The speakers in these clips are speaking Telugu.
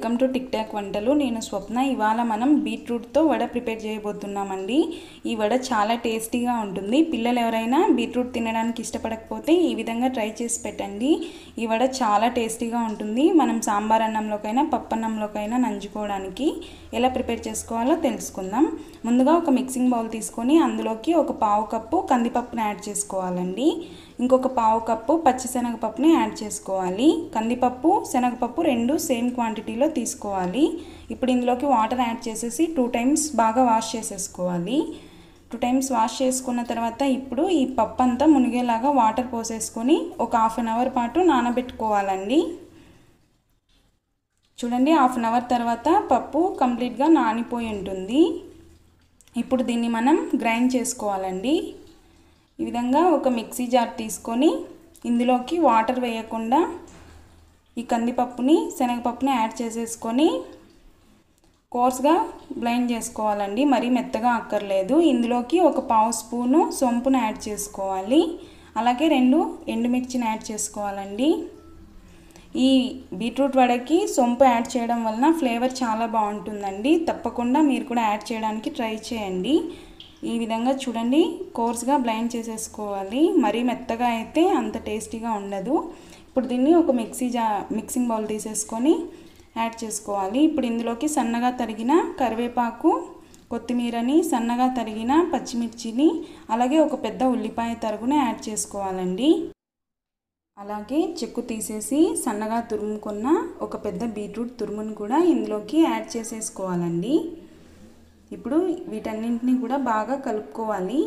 వెల్కమ్ టు టిక్ టాక్ వంటలు నేను స్వప్న ఇవాళ మనం బీట్రూట్తో వడ ప్రిపేర్ చేయబోతున్నామండి ఈ వడ చాలా టేస్టీగా ఉంటుంది పిల్లలు ఎవరైనా బీట్రూట్ తినడానికి ఇష్టపడకపోతే ఈ విధంగా ట్రై చేసి పెట్టండి ఈ వడ చాలా టేస్టీగా ఉంటుంది మనం సాంబార్ అన్నంలోకైనా పప్పు అన్నంలోకైనా నంజుకోవడానికి ఎలా ప్రిపేర్ చేసుకోవాలో తెలుసుకుందాం ముందుగా ఒక మిక్సింగ్ బౌల్ తీసుకొని అందులోకి ఒక పావు కప్పు కందిపప్పుని యాడ్ చేసుకోవాలండి ఇంకొక పావు కప్పు పచ్చిశనగపప్పుని యాడ్ చేసుకోవాలి కందిపప్పు శనగపప్పు రెండు సేమ్ క్వాంటిటీలో తీసుకోవాలి ఇప్పుడు ఇందులోకి వాటర్ యాడ్ చేసేసి టూ టైమ్స్ బాగా వాష్ చేసేసుకోవాలి టూ టైమ్స్ వాష్ చేసుకున్న తర్వాత ఇప్పుడు ఈ పప్పు అంతా మునిగేలాగా వాటర్ పోసేసుకొని ఒక హాఫ్ అన్ అవర్ పాటు నానబెట్టుకోవాలండి చూడండి హాఫ్ అన్ అవర్ తర్వాత పప్పు కంప్లీట్గా నానిపోయి ఉంటుంది ఇప్పుడు దీన్ని మనం గ్రైండ్ చేసుకోవాలండి ఈ విధంగా ఒక మిక్సీ జార్ తీసుకొని ఇందులోకి వాటర్ వేయకుండా ఈ కందిపప్పుని శనగపప్పుని యాడ్ చేసేసుకొని కోర్స్గా బ్లైండ్ చేసుకోవాలండి మరీ మెత్తగా అక్కర్లేదు ఇందులోకి ఒక పావు స్పూను సొంపును యాడ్ చేసుకోవాలి అలాగే రెండు ఎండుమిర్చిని యాడ్ చేసుకోవాలండి ఈ బీట్రూట్ వడకి సొంపు యాడ్ చేయడం వలన ఫ్లేవర్ చాలా బాగుంటుందండి తప్పకుండా మీరు కూడా యాడ్ చేయడానికి ట్రై చేయండి ఈ విధంగా చూడండి కోర్స్గా బ్లైండ్ చేసేసుకోవాలి మరీ మెత్తగా అయితే అంత టేస్టీగా ఉండదు ఇప్పుడు దీన్ని ఒక మిక్సీ జా మిక్సింగ్ బౌల్ తీసేసుకొని యాడ్ చేసుకోవాలి ఇప్పుడు ఇందులోకి సన్నగా తరిగిన కరివేపాకు కొత్తిమీరని సన్నగా తరిగిన పచ్చిమిర్చిని అలాగే ఒక పెద్ద ఉల్లిపాయ తరుగుని యాడ్ చేసుకోవాలండి అలాగే చెక్కు తీసేసి సన్నగా తురుముకున్న ఒక పెద్ద బీట్రూట్ తురుముని కూడా ఇందులోకి యాడ్ చేసేసుకోవాలండి ఇప్పుడు వీటన్నింటినీ కూడా బాగా కలుపుకోవాలి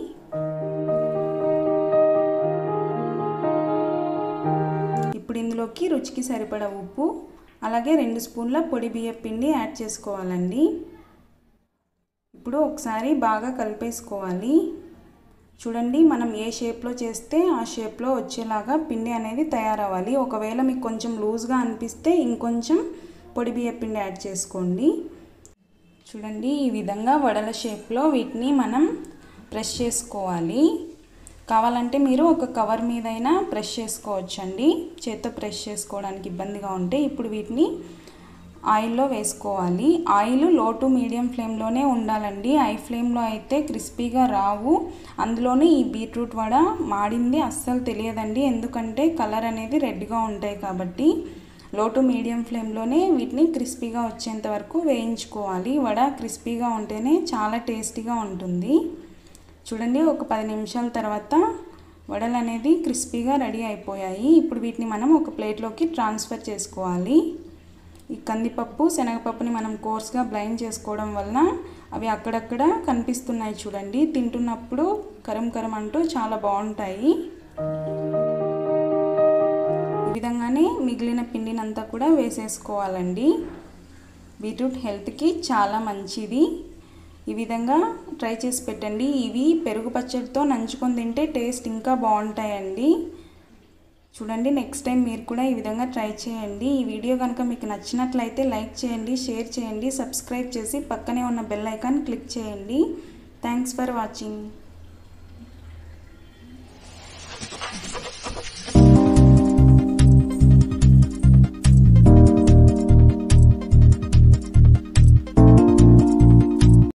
ఇప్పుడు ఇందులోకి రుచికి సరిపడ ఉప్పు అలాగే రెండు స్పూన్ల పొడి బియ్య పిండి యాడ్ చేసుకోవాలండి ఇప్పుడు ఒకసారి బాగా కలిపేసుకోవాలి చూడండి మనం ఏ షేప్లో చేస్తే ఆ షేప్లో వచ్చేలాగా పిండి అనేది తయారవ్వాలి ఒకవేళ మీకు కొంచెం లూజ్గా అనిపిస్తే ఇంకొంచెం పొడి బియ్య పిండి యాడ్ చేసుకోండి చూడండి ఈ విధంగా వడల షేప్లో వీటిని మనం ప్రెస్ చేసుకోవాలి కావాలంటే మీరు ఒక కవర్ మీదైనా ప్రెస్ చేసుకోవచ్చండి చేత్తో ప్రెస్ చేసుకోవడానికి ఇబ్బందిగా ఉంటే ఇప్పుడు వీటిని ఆయిల్లో వేసుకోవాలి ఆయిల్ లో టు మీడియం ఫ్లేమ్లోనే ఉండాలండి హై ఫ్లేమ్లో అయితే క్రిస్పీగా రావు అందులోనే ఈ బీట్రూట్ వడ మాడింది అస్సలు తెలియదండి ఎందుకంటే కలర్ అనేది రెడ్గా ఉంటాయి కాబట్టి లో టు మీడియం ఫ్లేమ్లోనే వీటిని క్రిస్పీగా వచ్చేంత వరకు వేయించుకోవాలి వడ క్రిస్పీగా ఉంటేనే చాలా టేస్టీగా ఉంటుంది చూడండి ఒక పది నిమిషాల తర్వాత వడలు అనేది క్రిస్పీగా రెడీ అయిపోయాయి ఇప్పుడు వీటిని మనం ఒక ప్లేట్లోకి ట్రాన్స్ఫర్ చేసుకోవాలి ఈ కందిపప్పు శనగపప్పుని మనం కోర్స్గా బ్లైండ్ చేసుకోవడం వలన అవి అక్కడక్కడ కనిపిస్తున్నాయి చూడండి తింటున్నప్పుడు కరం కరం అంటూ చాలా బాగుంటాయి ఈ విధంగానే మిగిలిన పిండినంతా కూడా వేసేసుకోవాలండి బీట్రూట్ హెల్త్కి చాలా మంచిది ఈ విధంగా ట్రై చేసి పెట్టండి ఇవి పెరుగు పచ్చడితో నంచుకొని తింటే టేస్ట్ ఇంకా బాగుంటాయండి చూడండి నెక్స్ట్ టైం మీరు కూడా ఈ విధంగా ట్రై చేయండి ఈ వీడియో కనుక మీకు నచ్చినట్లయితే లైక్ చేయండి షేర్ చేయండి సబ్స్క్రైబ్ చేసి పక్కనే ఉన్న బెల్ ఐకాన్ క్లిక్ చేయండి థ్యాంక్స్ ఫర్ వాచింగ్